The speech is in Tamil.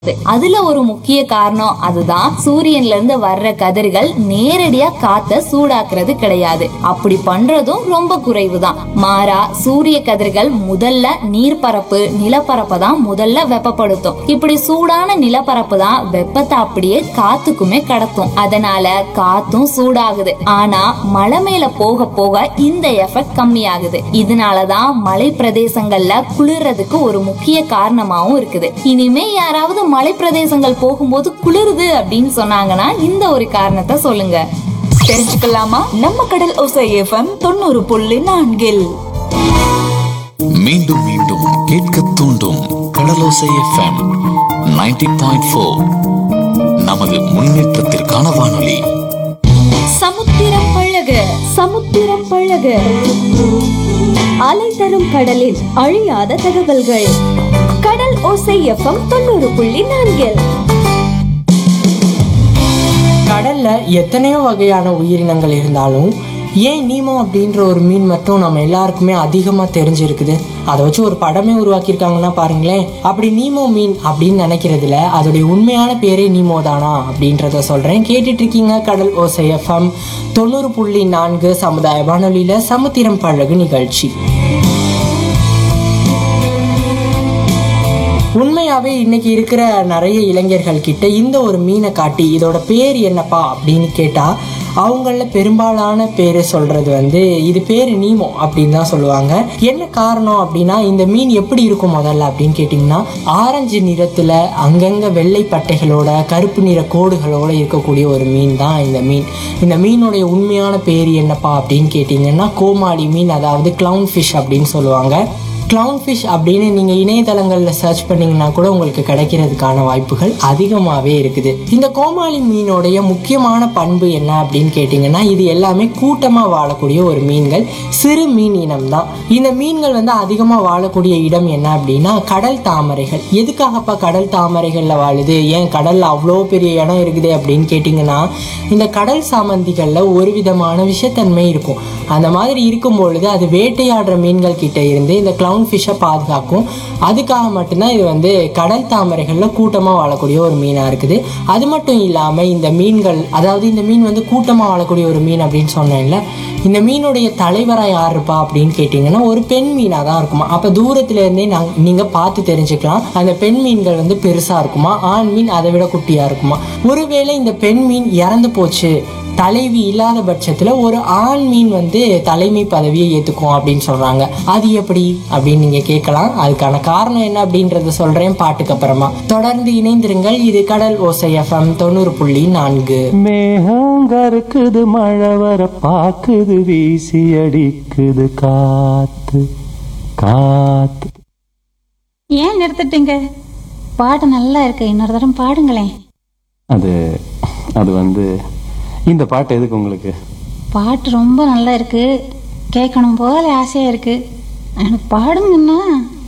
அதுல ஒரு முக்கிய காரணம் அதுதான் சூரியன்ல இருந்து வர்ற கதிர்கள் நேரடியா காத்த சூடாக்குறது கிடையாது அப்படி பண்றதும் ரொம்ப குறைவுதான் மாறா சூரிய கதிர்கள் முதல்ல நீர்ப்பரப்பு நிலப்பரப்பை தான் முதல்ல வெப்பப்படுத்தும் இப்படி சூடான நிலப்பரப்பு தான் வெப்பத்தை அப்படியே காத்துக்குமே கடத்தும் அதனால காத்தும் சூடாகுது ஆனா மலை மேல போக போக இந்த எஃபெக்ட் கம்மியாகுது இதனாலதான் மலை பிரதேசங்கள்ல குளிர்றதுக்கு ஒரு முக்கிய காரணமாவும் இருக்குது இனிமே யாராவது மலை பிரதேசங்கள் போகும்போது குளிருது அப்படின்னு சொன்னாங்கன்னா இந்த ஒரு காரணத்தை சொல்லுங்க தெரிஞ்சுக்கலாமா நம்ம கடல் ஓசை எஃப்எம் தொண்ணூறு புள்ளி நான்கில் மீண்டும் மீண்டும் கேட்க தூண்டும் கடலோசை எஃப்எம் 90.4 பாயிண்ட் ஃபோர் நமது முன்னேற்றத்திற்கான வானொலி சமுத்திரம் பழக சமுத்திரம் பழக அலை தரும் கடலில் அழியாத தகவல்கள் கடல் ஓசை எஃப்எம் தொண்ணூறு புள்ளி நான்கில் கடல்ல எத்தனையோ வகையான உயிரினங்கள் இருந்தாலும் ஏன் நீமோ அப்படின்ற ஒரு மீன் மட்டும் நம்ம எல்லாருக்குமே அதிகமா தெரிஞ்சிருக்குது அதை வச்சு ஒரு படமே உருவாக்கியிருக்காங்கன்னா பாருங்களேன் அப்படி நீமோ மீன் அப்படின்னு நினைக்கிறதுல அதோடைய உண்மையான பேரே நீமோ தானா அப்படின்றத சொல்றேன் கேட்டுட்டு இருக்கீங்க கடல் ஓசை எஃப்எம் தொண்ணூறு புள்ளி நான்கு சமுதாய வானொலியில சமுத்திரம் பழகு நிகழ்ச்சி உண்மையாவே இன்னைக்கு இருக்கிற நிறைய இளைஞர்கள் கிட்ட இந்த ஒரு மீனை காட்டி இதோட பேர் என்னப்பா அப்படின்னு கேட்டா அவங்கள பெரும்பாலான பேர் சொல்றது வந்து இது பேர் நீமோ அப்படின்னு தான் சொல்லுவாங்க என்ன காரணம் அப்படின்னா இந்த மீன் எப்படி இருக்கும் முதல்ல அப்படின்னு கேட்டிங்கன்னா ஆரஞ்சு நிறத்துல அங்கங்க வெள்ளை பட்டைகளோட கருப்பு நிற கோடுகளோட இருக்கக்கூடிய ஒரு மீன் தான் இந்த மீன் இந்த மீனுடைய உண்மையான பேர் என்னப்பா அப்படின்னு கேட்டிங்கன்னா கோமாளி மீன் அதாவது clown ஃபிஷ் அப்படின்னு சொல்லுவாங்க clown ஃபிஷ் அப்படின்னு நீங்கள் இணையதளங்களில் சர்ச் பண்ணீங்கன்னா கூட உங்களுக்கு கிடைக்கிறதுக்கான வாய்ப்புகள் அதிகமாகவே இருக்குது இந்த கோமாளி மீனோடைய முக்கியமான பண்பு என்ன அப்படின்னு கேட்டிங்கன்னா இது எல்லாமே கூட்டமாக வாழக்கூடிய ஒரு மீன்கள் சிறு மீன் இனம் தான் இந்த மீன்கள் வந்து அதிகமாக வாழக்கூடிய இடம் என்ன அப்படின்னா கடல் தாமரைகள் எதுக்காகப்பா கடல் தாமரைகளில் வாழுது ஏன் கடலில் அவ்வளோ பெரிய இடம் இருக்குது அப்படின்னு கேட்டிங்கன்னா இந்த கடல் சாமந்திகளில் ஒரு விதமான விஷத்தன்மை இருக்கும் அந்த மாதிரி இருக்கும் பொழுது அது வேட்டையாடுற மீன்கள் கிட்ட இருந்து இந்த clown ஃபிஷ்ஷை பாதுகாக்கும் அதுக்காக மட்டும்தான் இது வந்து கடல் தாமரைகளில் கூட்டமாக வாழக்கூடிய ஒரு மீனாக இருக்குது அது மட்டும் இல்லாமல் இந்த மீன்கள் அதாவது இந்த மீன் வந்து கூட்டமாக வாழக்கூடிய ஒரு மீன் அப்படின்னு சொன்னேன்ல இந்த மீனுடைய தலைவராக யார் இருப்பா அப்படின்னு கேட்டிங்கன்னா ஒரு பெண் மீனாக தான் இருக்குமா அப்போ தூரத்துல இருந்தே நாங் நீங்கள் பார்த்து தெரிஞ்சுக்கலாம் அந்த பெண் மீன்கள் வந்து பெருசாக இருக்குமா ஆண் மீன் அதை விட குட்டியாக இருக்குமா ஒருவேளை இந்த பெண் மீன் இறந்து போச்சு தலைவி இல்லாத பட்சத்துல ஒரு ஆண் மீன் வந்து தலைமை பதவியை ஏத்துக்கும் அப்படின்னு சொல்றாங்க அது எப்படி அப்படின்னு நீங்க கேட்கலாம் அதுக்கான காரணம் என்ன அப்படின்றத சொல்றேன் பாட்டுக்கு அப்புறமா தொடர்ந்து இணைந்திருங்கள் இது கடல் ஓசை எஃப்எம் தொண்ணூறு புள்ளி நான்கு மேகம் கருக்குது மழை வர பாக்குது வீசி அடிக்குது காத்து காத்து ஏன் நிறுத்திட்டீங்க பாட்டு நல்லா இருக்கு இன்னொரு தரம் பாடுங்களேன் அது அது வந்து இந்த பாட்டு எதுக்கு உங்களுக்கு பாட்டு ரொம்ப நல்லா இருக்கு கேட்கணும் போல ஆசையா இருக்கு எனக்கு பாடுங்கன்னா